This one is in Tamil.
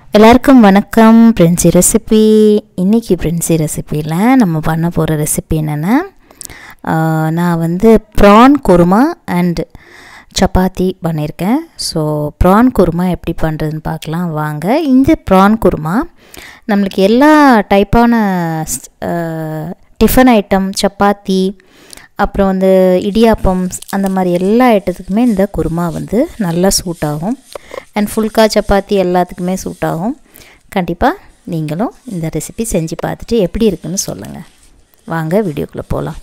எல்லாருக்கும் வணக்கம் பிரின்சி ரெசிபி இன்றைக்கி பிரின்சி ரெசிப்பியில் நம்ம பண்ண போகிற ரெசிபி என்னென்னா நான் வந்து ப்ரான் குருமா அண்ட் சப்பாத்தி பண்ணியிருக்கேன் ஸோ ப்ரான் குருமா எப்படி பண்ணுறதுன்னு பார்க்கலாம் வாங்க இந்த ப்ரான் குருமா நம்மளுக்கு எல்லா டைப்பான டிஃபன் ஐட்டம் சப்பாத்தி அப்புறம் வந்து இடியாப்பம் அந்த மாதிரி எல்லா ஐட்டத்துக்குமே இந்த குருமா வந்து நல்லா சூட் ஆகும் அண்ட் ஃபுல்கா சப்பாத்தி எல்லாத்துக்குமே சூட் ஆகும் கண்டிப்பாக நீங்களும் இந்த ரெசிபி செஞ்சு பார்த்துட்டு எப்படி இருக்குன்னு சொல்லுங்கள் வாங்க வீடியோக்குள்ளே போகலாம்